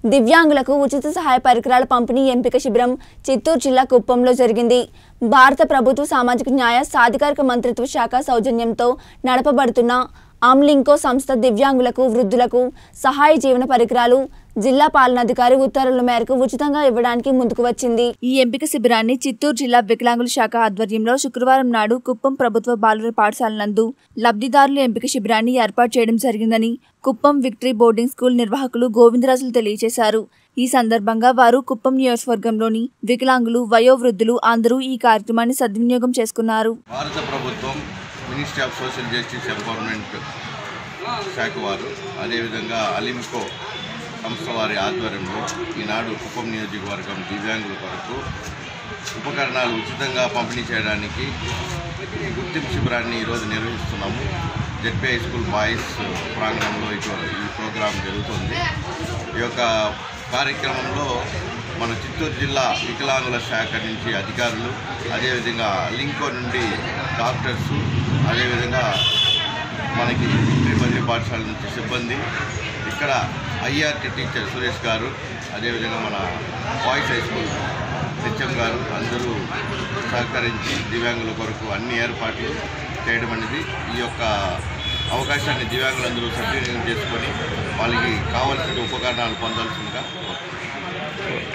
దివ్యాంగులకు ఉచిత సహాయ పరికరాల పంపిణీ ఎంపిక శిబిరం చిత్తూరు జిల్లా కుప్పంలో జరిగింది భారత ప్రభుత్వ సామాజిక న్యాయ సాధికారిక మంత్రిత్వ శాఖ సౌజన్యంతో నడపబడుతున్న ఆమ్లింకో సంస్థ దివ్యాంగులకు వృద్ధులకు సహాయ జీవన పరికరాలు జిల్లా పాలనాధికారి ఉత్తర్వుల మేరకు ఉచితంగా ఇవ్వడానికి ముందుకు వచ్చింది ఈ ఎంపిక శిబిరాన్ని చిత్తూరు జిల్లా వికలాంగుల శాఖ ఆధ్వర్యంలో శుక్రవారం నాడు కుప్పం ప్రభుత్వ బాలుర పాఠశాల నందు లబ్ధిదారుల ఎంపిక శిబిరాన్ని ఏర్పాటు చేయడం జరిగిందని కుప్పం విక్టరీ బోర్డింగ్ స్కూల్ నిర్వాహకులు గోవిందరాజులు తెలియజేశారు ఈ సందర్భంగా వారు కుప్పం నియోజకవర్గంలోని వికలాంగులు వయోవృద్ధులు అందరూ ఈ కార్యక్రమాన్ని సద్వినియోగం చేసుకున్నారు భారత ప్రభుత్వం ministry of social justice empowerment శాఖ వారు అదేవిధంగా అలింకో సంస్థ వారి ఆధ్వర్యంలో ఈనాడు కుప్పం నియోజకవర్గం దివ్యాంగుల కొరకు ఉపకరణాలు ఉచితంగా పంపిణీ చేయడానికి ఈ గుర్తింపు శిబిరాన్ని ఈరోజు నిర్వహిస్తున్నాము జెడ్పీ హై స్కూల్ బాయ్స్ ప్రాంగణంలో ఇటు ఈ ప్రోగ్రాం జరుగుతుంది ఈ యొక్క కార్యక్రమంలో మన చిత్తూరు జిల్లా వికలాంగుల శాఖ నుంచి అధికారులు అదేవిధంగా లింకో నుండి డాక్టర్స్ అదేవిధంగా మనకి త్రిపల్లి పాఠశాల నుంచి సిబ్బంది ఇక్కడ ఐఆర్టీ టీచర్ సురేష్ గారు అదేవిధంగా మన బాయ్స్ హై స్కూల్ హెచ్ఎం గారు అందరూ సహకరించి దివ్యాంగుల కొరకు అన్ని ఏర్పాట్లు చేయడం అనేది ఈ యొక్క అవకాశాన్ని దివ్యాంగులందరూ సద్వినియోగం చేసుకొని వాళ్ళకి కావాల్సిన ఉపకరణాలు పొందాల్సిందిగా